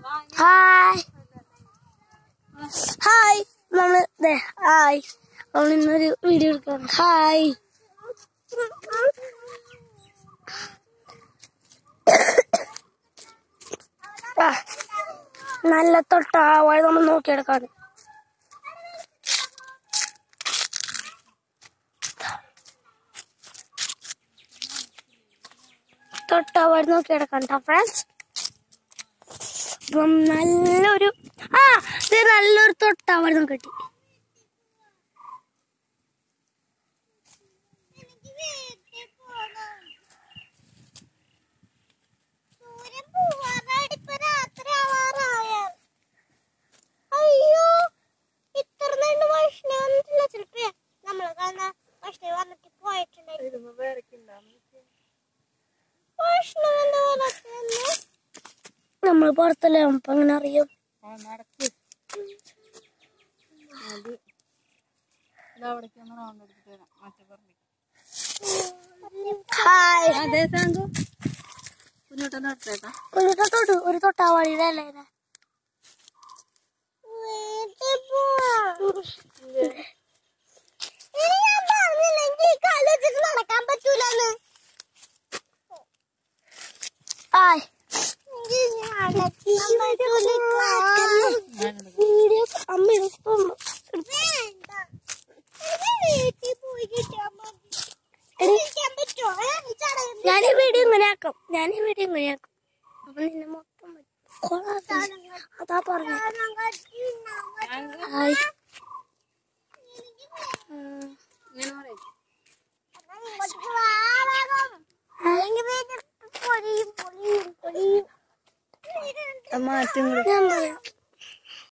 Hi hi നമ്മള് ദേ hi നമ്മൾ ഇന്നൊരു വീഡിയോ എടുക്കാം ഹായ് ആ, നല്ല തൊട്ടാവാഴ നമ്മൾ നോക്കിയെടുക്കാണ് തൊട്ടാവാഴ നോക്കിയെടുക്കാം കേട്ടോ ഫ്രണ്ട്സ് ഇപ്പം നല്ലൊരു ആ ഇത് നല്ലൊരു തൊട്ടാവാഴ നമുക്ക് കിട്ടി അയ്യോ ഇത്ര രണ്ട് ഭക്ഷണം വന്നിട്ടില്ല ചിലപ്പോ നമ്മള് കാണുന്ന ഭക്ഷണം വന്നിട്ട് പോയിട്ടുണ്ടായിരുന്നു ഭക്ഷണം എന്താ വരാത്തതെന്ന് നമ്മൾ പുറത്തല്ലേ അപ്പൊ അങ്ങനെ അറിയും നടക്ക് അത് ഇതവിടേക്ക് ഒന്ന് റൗണ്ട് എടുത്തിട്ട് വരാം മറ്റേ പറഞ്ഞു ഹായ് അതെ സാന്തു മുന്നോട്ട് നടത്തേട്ടാ ഒരു തൊട്ട് ഒരു തൊട്ടാവാഴിയുടെ അല്ലേ ഇത്? വീട്ടിൽ പോവാം. ഇനി ഞാൻ പറഞ്ഞില്ലേ, എനിക്ക് ഈ കാല് വെച്ചിട്ട് നടക്കാൻ പറ്റൂലെന്ന്. ഹായ് എനിക്ക് നടക്കാൻ പറ്റൂല. വീഡിയോ അമ്മ ഇപ്പം വേണ്ട. എനിക്ക് വീട്ടിൽ പോയി കിട്ടിയാ മതി. ഇരിക്കാൻ പറ്റുമോ? ഏ, ഈ ചടങ്ങ് ഞാൻ ഈ വീഡിയോ ഇങ്ങനെ ആക്കും ഞാൻ ഈ വീഡിയോ ഇങ്ങനെ ആക്കും അപ്പൊ നിന്നെ മൊത്തം കൊളാക്കി. അതാ പറഞ്ഞ കാണാൻ പറ്റില്ല. ഹായ് എനിക്ക് ഉം. ഇങ്ങനെ പറയും എന്നാ ഇങ്ങോട്ടേക്ക് വാ വേഗം. അല്ലെങ്കിൽ വീട്ടിൽ പൊളിയും പൊളിയും പൊളിയും മാറ്റി ഞാൻ പറയാം